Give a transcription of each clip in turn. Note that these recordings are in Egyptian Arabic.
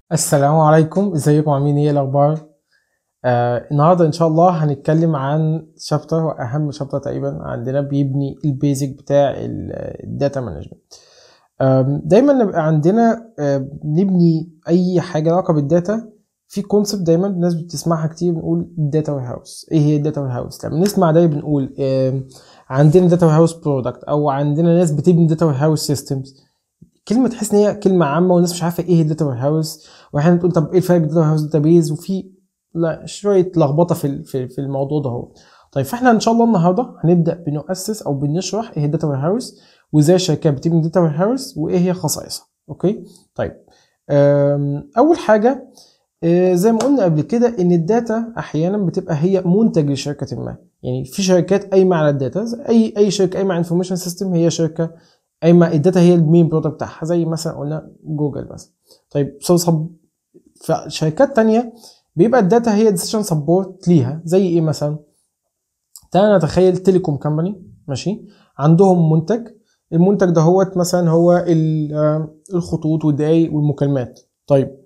السلام عليكم ازيكم عاملين ايه الاخبار آه النهارده ان شاء الله هنتكلم عن شابتر واهم شابتر تقريبا عندنا بيبني البيزك بتاع الداتا مانجمنت دايما نبقى عندنا آه نبني اي حاجه علاقه بالداتا في كونسبت دايما الناس بتسمعها كتير بنقول الداتا وير هاوس ايه هي الداتا وير هاوس لما نسمع ده بنقول آه عندنا داتا وير هاوس برودكت او عندنا ناس بتبني داتا وير هاوس سيستمز كلمه تحس ان هي كلمه عامه والناس مش عارفه ايه الداتا وير هاوس واحيانا تقول طب ايه الفرق بين الداتا وير هاوس داتابيز وفي لا شويه لخبطه في في في الموضوع ده هو طيب فاحنا ان شاء الله النهارده هنبدا بنؤسس او بنشرح ايه الداتا وير هاوس وازاي الشركات بتبني داتا وير هاوس وايه هي خصائصها اوكي طيب اول حاجه زي ما قلنا قبل كده ان الداتا احيانا بتبقى هي منتج لشركه ما يعني في شركات قايمه على الداتا اي اي شركه قايمه على انفورميشن سيستم هي شركه قايمه الداتا هي المين برودكت بتاعها زي مثلا قلنا جوجل مثلا طيب صب فشركات تانية بيبقى الداتا هي ديسيشن سبورت ليها زي ايه مثلا تعالى نتخيل تيليكوم كامباني ماشي عندهم منتج المنتج ده هو مثلا هو الخطوط والدقايق والمكالمات طيب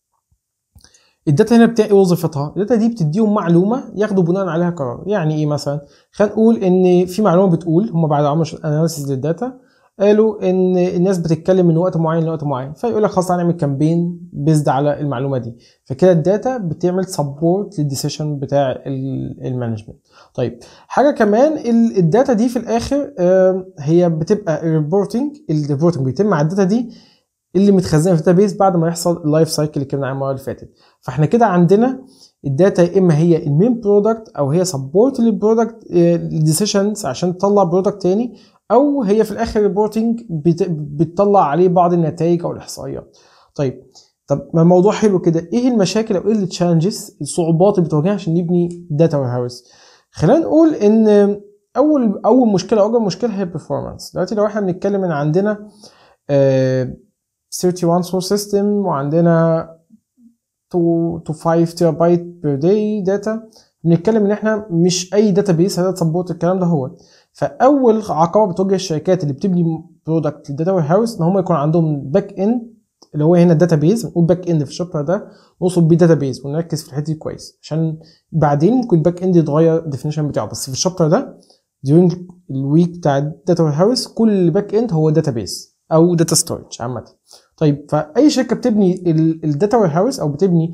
الداتا هنا بتاعي وظيفتها الداتا دي بتديهم معلومه ياخدوا بناء عليها قرار يعني ايه مثلا خلينا نقول ان في معلومه بتقول هم بعد عمل اناليسيس للداتا قالوا ان الناس بتتكلم من وقت معين لوقت معين فيقول لك خلاص هنعمل كامبين بيزد على المعلومه دي فكده الداتا بتعمل سبورت للديسيشن بتاع المانجمنت طيب حاجه كمان الداتا دي في الاخر هي بتبقى الريبورتنج الريبورتنج بيتم على الداتا دي اللي متخزنه في الداتابيز بعد ما يحصل اللايف سايكل اللي اتكلمنا عنها المره اللي فاتت فاحنا كده عندنا الداتا يا اما هي المين برودكت او هي سبورت للبرودكت الديسيشنز عشان تطلع برودكت تاني او هي في الاخر ريبورتنج بتطلع عليه بعض النتائج او الاحصائيات طيب طب ما الموضوع حلو كده ايه المشاكل او ايه التشالنجز الصعوبات اللي بتواجهها عشان نبني داتا وير هاوس خلينا نقول ان اول اول مشكله او اول مشكله هي البرفورمانس دلوقتي لو احنا بنتكلم ان عندنا آه 31 سورس سيستم وعندنا 2 to 5 تيرا بايت بير داي داتا بنتكلم ان احنا مش اي داتا بيس هتسبورت الكلام ده هو فاول عقبه بتواجه الشركات اللي بتبني برودكت للداتا وير هاوس ان هم يكون عندهم باك اند اللي هو هنا الداتا بيز نقول باك اند في الشابتر ده نوصل بيه داتا بيز ونركز في الحته دي كويس عشان بعدين ممكن الباك اند يتغير الديفينيشن بتاعه بس في الشابتر ده during الويك بتاع الداتا وير هاوس كل باك اند هو داتا بيز او داتا ستورج عامه طيب فاي شركه بتبني الداتا وير هاوس او بتبني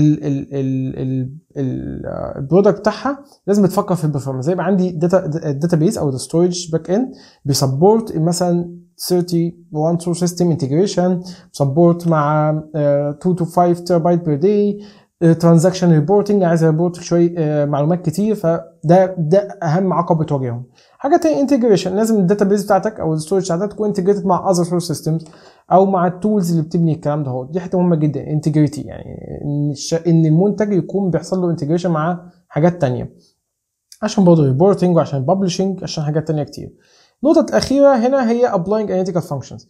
البرودكت بتاعها لازم تفكر في البرفورمانس زي يبقى عندي داتا داتا بيز او ستورج باك اند بيسبورت مثلا 31 سورس سيستم انتجريشن سبورت مع 2 to 5 تيرا بايت بير داي ترانزاكشن ريبورتنج عايز ريبورت شويه معلومات كتير فده ده اهم عقبه بتواجههم حاجه تانية انتجريشن لازم الداتا بيز بتاعتك او الستورج بتاعتك تكون انتجريتد مع اذر سورس سيستمز او مع التولز اللي بتبني الكلام ده هو دي حته مهمه جدا انتجريتي يعني ان ان المنتج يكون بيحصل له انتجريشن مع حاجات تانية عشان برضه ريبورتنج وعشان ببلشنج عشان حاجات تانية كتير النقطة الأخيرة هنا هي applying analytical functions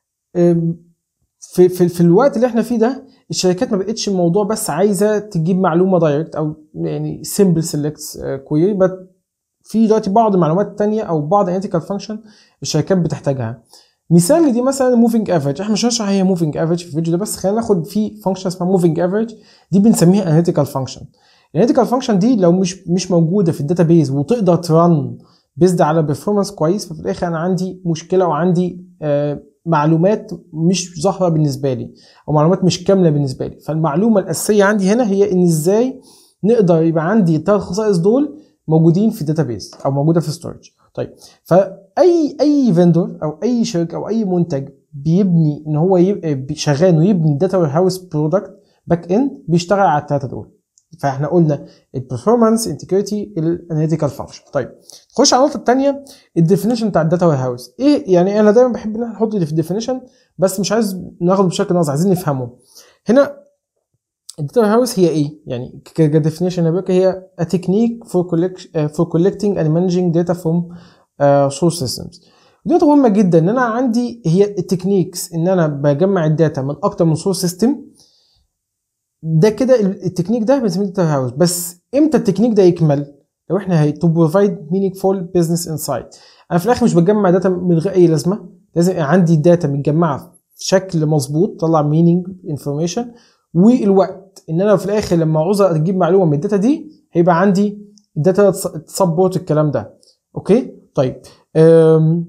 في, في, في الوقت اللي احنا فيه ده الشركات ما بقتش الموضوع بس عايزة تجيب معلومة دايركت أو يعني simple select query بس في دلوقتي بعض المعلومات التانية أو بعض analytical function الشركات بتحتاجها مثال لدي مثلا موفينج افريج احنا مش هنشرح هي موفينج افريج في الفيديو ده بس خلينا ناخد في فانكشن اسمها موفينج افريج دي بنسميها اناليتيكال فانكشن الاناليتيكال فانكشن دي لو مش مش موجوده في الداتا بيز وتقدر ترن بيزد على بيرفورمانس كويس ففي الاخر انا عندي مشكله وعندي آه معلومات مش ظاهره بالنسبه لي او معلومات مش كامله بالنسبه لي فالمعلومه الاساسيه عندي هنا هي ان ازاي نقدر يبقى عندي الثلاث خصائص دول موجودين في الداتا بيز او موجوده في ستورج طيب فاي اي فيندور او اي شركه او اي منتج بيبني ان هو يبقى شغال انه يبني داتا وير هاوس برودكت باك اند بيشتغل على الثلاثه دول فاحنا قلنا البرفورمانس انتجريتي الاناليتيكال فانكشن طيب نخش على النقطه الثانيه الديفينيشن بتاع الداتا وير هاوس ايه يعني انا دايما بحب ان احنا نحط في الديفينيشن بس مش عايز ناخده بشكل نظري عايزين نفهمه هنا الداتا هاوس هي ايه؟ يعني كديفينيشن هي a technique for collect for collecting and managing data from uh, source systems. دي نقطة مهمة جدا ان انا عندي هي التكنيكس ان انا بجمع الداتا من اكتر من سورس سيستم ده كده التكنيك ده بنسميه داتا هاوس بس امتى التكنيك ده يكمل؟ لو احنا هي to provide meaningful business insight انا في الاخر مش بجمع داتا من غير اي لازمه لازم يبقى عندي داتا متجمعه في شكل مظبوط طلع meaning information والوقت ان انا في الاخر لما عاوز اجيب معلومه من الداتا دي هيبقى عندي الداتا تسبورت الكلام ده اوكي طيب أم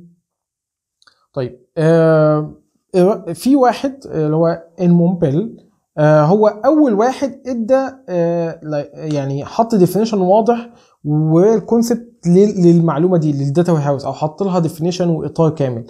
طيب أم في واحد اللي هو المومبل هو اول واحد ادى يعني حط ديفينيشن واضح والكونسبت للمعلومه دي للداتا هاوس او حط لها ديفينيشن واطار كامل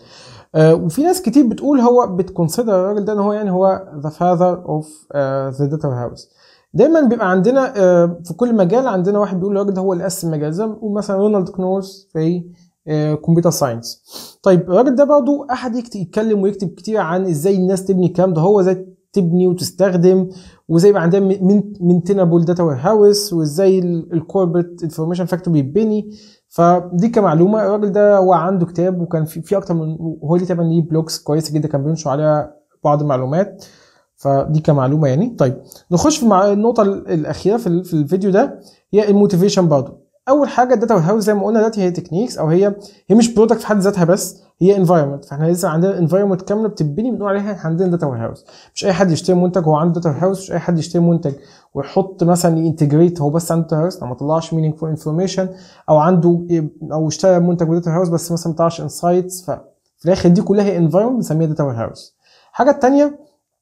وفي ناس كتير بتقول هو بتكونسيدر الراجل ده ان هو يعني هو ذا فاذر اوف ذا داتا هاوس دايما بيبقى عندنا في كل مجال عندنا واحد بيقول الراجل ده هو اللي قسم المجال زي ما بنقول مثلا رونالد كنورس في كمبيوتر ساينس طيب الراجل ده برضه احد يتكلم ويكتب كتير عن ازاي الناس تبني الكلام ده هو ازاي تبني وتستخدم وازاي يبقى عندها مينتينابل داتا وير هاوس وازاي الكوربريت انفورميشن فاكتور بيتبني فدي كمعلومه الراجل ده هو عنده كتاب وكان في, في اكتر من هو ليه تقريبا ليه بلوجز كويسه جدا كان بينشر عليها بعض المعلومات فدي كمعلومه يعني طيب نخش في النقطه الاخيره في, في الفيديو ده هي الموتيفيشن برضه اول حاجه الداتا هاوس زي ما قلنا دلوقتي هي تكنيكس او هي هي مش برودكت في حد ذاتها بس هي انفايرمنت فاحنا لسه عندنا انفايرمنت كامله بتتبني بنقول عليها احنا عندنا داتا هاوس مش اي حد يشتري منتج هو عنده داتا هاوس مش اي حد يشتري منتج ويحط مثلا ينتجريت هو بس عنده داتا هاوس ما طلعش مينينج فور انفورميشن او عنده او اشترى منتج بداتا هاوس بس مثلا ما طلعش انسايتس ففي الاخر دي كلها هي انفايرمنت بنسميها داتا هاوس الحاجه الثانيه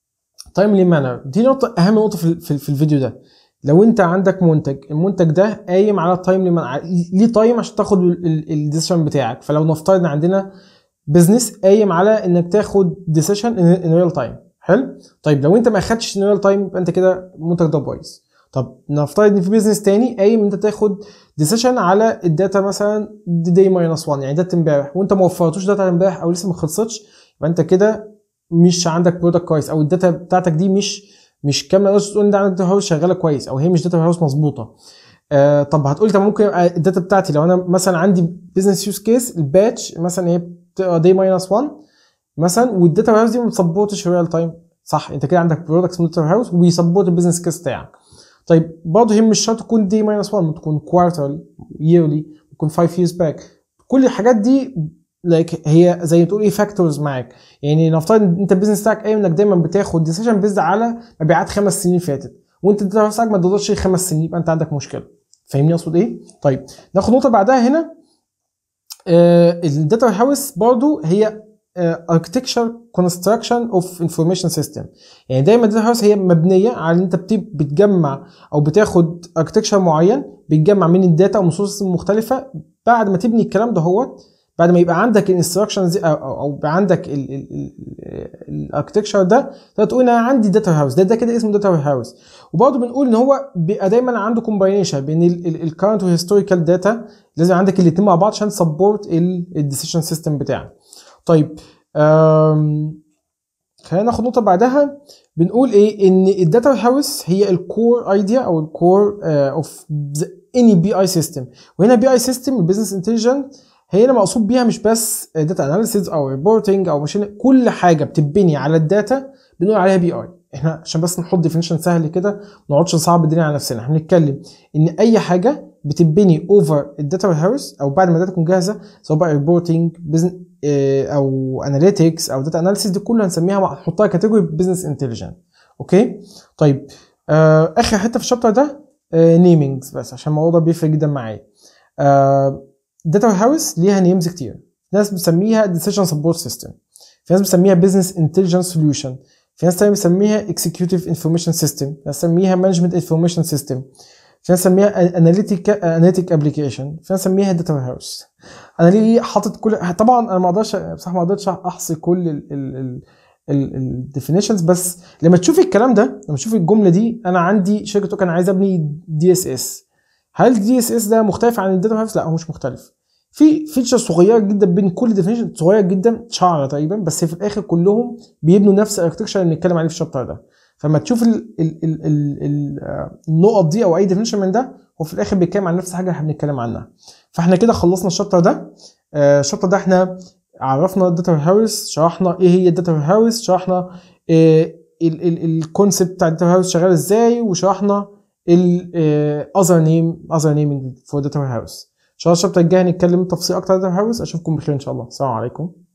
تايملي مانر دي نقطه اهم نقطه في, في, في الفيديو ده لو انت عندك منتج المنتج ده قايم على تايم ليه تايم عشان تاخد الديسيشن بتاعك فلو نفترض ان عندنا بزنس قايم على انك تاخد ديسيشن ان ريل تايم حلو طيب لو انت ما اخدتش ان ريل تايم يبقى انت كده المنتج ده بايظ طب نفترض ان في بزنس تاني قايم انت تاخد ديسيشن على الداتا مثلا دي ماينس 1 يعني داتا امبارح وانت ما وفرتوش داتا امبارح او لسه ما خلصتش يبقى انت كده مش عندك برودكت كويس او الداتا بتاعتك دي مش مش كامله تقدرش تقول ان ده عندك داتا هاوس شغاله كويس او هي مش داتا هاوس مظبوطه آه طب هتقولي طب ممكن الداتا بتاعتي لو انا مثلا عندي بزنس يوز كيس الباتش مثلا هي بتبقى دي ماينس 1 مثلا والداتا هاوس دي ما بتسبورتش ريال تايم صح انت كده عندك برودكت اسمه داتا هاوس وبيسبورت البيزنس كيس بتاعك طيب برضه هي مش شرط تكون دي ماينس 1 ممكن تكون كوارترلي ييرلي ممكن 5 years باك كل الحاجات دي لايك like هي زي ما تقول ايه فاكتورز معاك يعني نفترض ان انت البيزنس بتاعك قايم انك دايما بتاخد ديسيشن بيزد على مبيعات خمس سنين فاتت وانت الداتا بتاعك ما تقدرش خمس سنين يبقى انت عندك مشكله فاهمني اقصد ايه؟ طيب ناخد نقطه بعدها هنا آه الداتا هاوس برضو هي اركتكشر كونستراكشن اوف انفورميشن سيستم يعني دايما الداتا هاوس هي مبنيه على ان انت بتجمع او بتاخد اركتكشر معين بيتجمع من الداتا او من سورسز مختلفه بعد ما تبني الكلام ده هوت بعد ما يبقى عندك الانستراكشنز او, أو يبقى عندك الاركتكشر ده تقول انا عندي داتا هاوس ده ده كده اسمه داتا هاوس وبرضه بنقول ان هو بيبقى دايما عنده كومباينيشن بين الكارنت والهيستوريكال داتا لازم عندك الاثنين مع بعض عشان تسبورت الديسيشن سيستم بتاعك طيب خلينا ناخد نقطه بعدها بنقول ايه ان الداتا هاوس هي الكور ايديا او الكور اوف اني بي اي سيستم وهنا بي اي سيستم البيزنس انتليجنت هي هنا مقصود بيها مش بس داتا اناليسيز او ريبورتنج او ماشين كل حاجه بتبني على الداتا بنقول عليها بي اي احنا عشان بس نحط ديفينيشن سهل كده ما نقعدش نصعب الدنيا على نفسنا احنا بنتكلم ان اي حاجه بتبني اوفر الداتا هاوس او بعد ما الداتا تكون جاهزه سواء بقى ريبورتنج او اناليتكس او داتا اناليسيز دي كلها هنسميها نحطها كاتيجوري بزنس انتليجنت اوكي طيب آه اخر حته في الشابتر ده آه نيمينجز بس عشان الموضوع ده بيفرق جدا معايا آه داتا هاوس ليها نيمز كتير في ناس بتسميها ديسيجن سبورت سيستم في ناس بتسميها بزنس انتليجنس سوليوشن في ناس تانية بتسميها اكسكيوتيف انفورميشن سيستم في ناس بتسميها مانجمنت انفورميشن سيستم في ناس بتسميها اناليتيك اناليتيك ابلكيشن في ناس بتسميها داتا هاوس انا ليه حاطط كل طبعا انا ما اقدرش بصراحه ما اقدرش احصي كل ال ال الديفينيشنز بس لما تشوفي الكلام ده لما تشوفي الجمله دي انا عندي شركه كان عايز ابني دي اس اس هل الدي اس اس ده مختلف عن الداتا هاوس لا هو مش مختلف في فيتشر صغيره جدا بين كل ديفينيشن صغيره جدا شعره تقريبا بس في الاخر كلهم بيبنوا نفس الاركتكشر اللي بنتكلم عليه في الشابتر ده فلما تشوف ال ال ال ال النقط دي او اي ديفينيشن من ده هو في الاخر بيتكلم عن نفس الحاجه اللي احنا بنتكلم عنها فاحنا كده خلصنا الشابتر ده الشابتر ده احنا عرفنا الداتا هاوس شرحنا ايه هي الداتا هاوس شرحنا الكونسيبت بتاع الداتا هاوس شغال ازاي وشرحنا ال اذر نيم اذر نيمينج فور داتا هاوس ان شاء الله الشابتر الجاي هنتكلم تفصيل اكتر عن داتا هاوس اشوفكم بخير ان شاء الله السلام عليكم